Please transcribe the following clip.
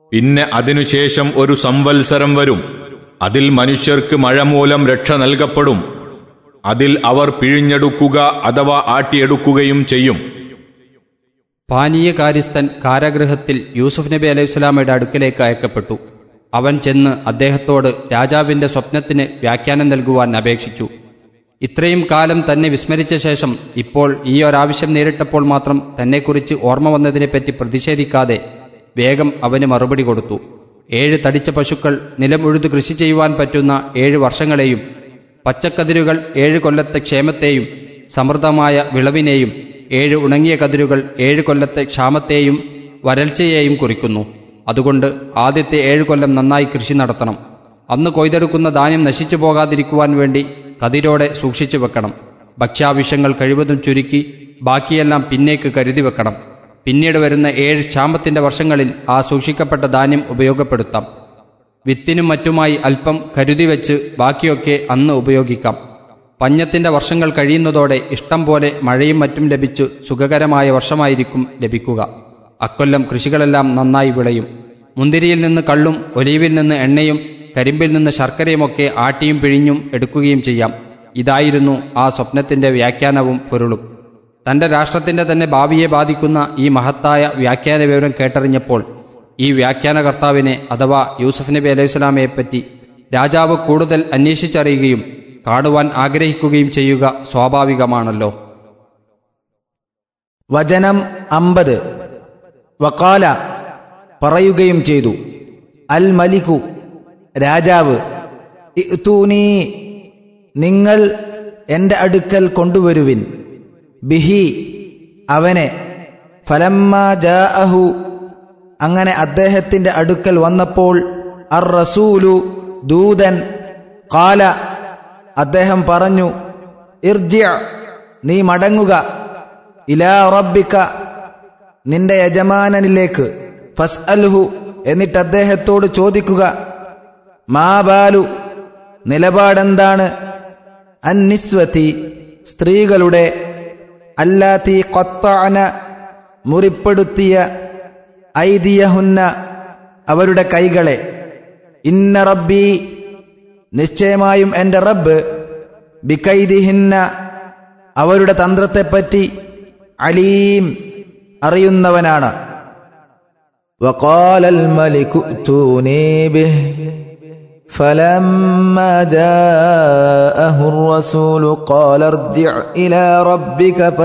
പിന്നെ അതിനുശേഷം ഒരു സംവത്സരം വരും അതിൽ മനുഷ്യർക്ക് മഴ മൂലം രക്ഷ നൽകപ്പെടും അതിൽ അവർ പിഴിഞ്ഞെടുക്കുക അഥവാ ആട്ടിയെടുക്കുകയും ചെയ്യും പാനീയകാര്യസ്ഥൻ കാരാഗൃഹത്തിൽ യൂസുഫ് നബി അലൈഹിസ്സലാമയുടെ അടുക്കലേക്ക് അയക്കപ്പെട്ടു അവൻ ചെന്ന് അദ്ദേഹത്തോട് രാജാവിന്റെ സ്വപ്നത്തിന് വ്യാഖ്യാനം നൽകുവാൻ അപേക്ഷിച്ചു ഇത്രയും കാലം തന്നെ വിസ്മരിച്ച ശേഷം ഇപ്പോൾ ഈ ഒരാവശ്യം നേരിട്ടപ്പോൾ മാത്രം തന്നെക്കുറിച്ച് ഓർമ്മ വന്നതിനെപ്പറ്റി പ്രതിഷേധിക്കാതെ വേഗം അവന് മറുപടി കൊടുത്തു ഏഴ് തടിച്ച പശുക്കൾ നിലമുഴുതു കൃഷി ചെയ്യുവാൻ പറ്റുന്ന ഏഴ് വർഷങ്ങളെയും പച്ചക്കതിരുകൾ ഏഴ് കൊല്ലത്തെ ക്ഷേമത്തെയും സമൃദ്ധമായ വിളവിനെയും ഏഴ് ഉണങ്ങിയ കതിരുകൾ ഏഴ് കൊല്ലത്തെ ക്ഷാമത്തെയും വരൾച്ചയെയും കുറിക്കുന്നു അതുകൊണ്ട് ആദ്യത്തെ ഏഴ് കൊല്ലം നന്നായി കൃഷി നടത്തണം അന്ന് കൊയ്തെടുക്കുന്ന ധാന്യം നശിച്ചു പോകാതിരിക്കുവാൻ വേണ്ടി കതിരോടെ സൂക്ഷിച്ചു വെക്കണം ഭക്ഷ്യാവശ്യങ്ങൾ കഴിവതും ചുരുക്കി ബാക്കിയെല്ലാം പിന്നേക്ക് കരുതി വെക്കണം പിന്നീട് വരുന്ന ഏഴ് ക്ഷാമത്തിന്റെ വർഷങ്ങളിൽ ആ സൂക്ഷിക്കപ്പെട്ട ധാന്യം ഉപയോഗപ്പെടുത്താം വിത്തിനും മറ്റുമായി അല്പം കരുതി വെച്ച് ബാക്കിയൊക്കെ അന്ന് ഉപയോഗിക്കാം പഞ്ഞത്തിന്റെ വർഷങ്ങൾ കഴിയുന്നതോടെ ഇഷ്ടം പോലെ മഴയും മറ്റും ലഭിച്ചു സുഖകരമായ വർഷമായിരിക്കും ലഭിക്കുക അക്കൊല്ലം കൃഷികളെല്ലാം നന്നായി വിളയും മുന്തിരിയിൽ നിന്ന് കള്ളും ഒലീവിൽ നിന്ന് എണ്ണയും കരിമ്പിൽ നിന്ന് ശർക്കരയുമൊക്കെ ആട്ടിയും പിഴിഞ്ഞും എടുക്കുകയും ചെയ്യാം ഇതായിരുന്നു ആ സ്വപ്നത്തിന്റെ വ്യാഖ്യാനവും പൊരുളും തന്റെ രാഷ്ട്രത്തിന്റെ തന്നെ ഭാവിയെ ബാധിക്കുന്ന ഈ മഹത്തായ വ്യാഖ്യാന വിവരം കേട്ടറിഞ്ഞപ്പോൾ ഈ വ്യാഖ്യാനകർത്താവിനെ അഥവാ യൂസഫ് നബി അലൈഹിസ്ലാമയെപ്പറ്റി രാജാവ് കൂടുതൽ അന്വേഷിച്ചറിയുകയും കാണുവാൻ ആഗ്രഹിക്കുകയും ചെയ്യുക സ്വാഭാവികമാണല്ലോ വചനം അമ്പത് വക്കാല പറയുകയും ചെയ്തു അൽ മലികു രാജാവ് ഇഅ്തൂനീ നിങ്ങൾ എന്റെ അടുക്കൽ കൊണ്ടുവരുവിൻ ബിഹി അവനെ ഫലമ്മ ജാഅഹു അങ്ങനെ അദ്ദേഹത്തിന്റെ അടുക്കൽ വന്നപ്പോൾ അർ റസൂലു ദൂതൻ കാല അദ്ദേഹം പറഞ്ഞു ഇർജി നീ മടങ്ങുക ഇലാ റബ്ബിക നിന്റെ യജമാനനിലേക്ക് ഫസ് അൽഹു എന്നിട്ട് അദ്ദേഹത്തോട് ചോദിക്കുക മാ ബാലു നിലപാടെന്താണ് അന്നിസ്വതി സ്ത്രീകളുടെ അല്ലാത്തി കൊത്താന മുറിപ്പെടുത്തിയ ഐതിയഹുന്ന അവരുടെ കൈകളെ ഇന്ന റബ്ബി നിശ്ചയമായും എന്റെ റബ്ബ് ബിക്കൈദിഹിന്ന അവരുടെ തന്ത്രത്തെപ്പറ്റി അലീം അറിയുന്നവനാണ് وقال الملك ائتوني به فلما جاءه الرسول قال ارجع إلى ربك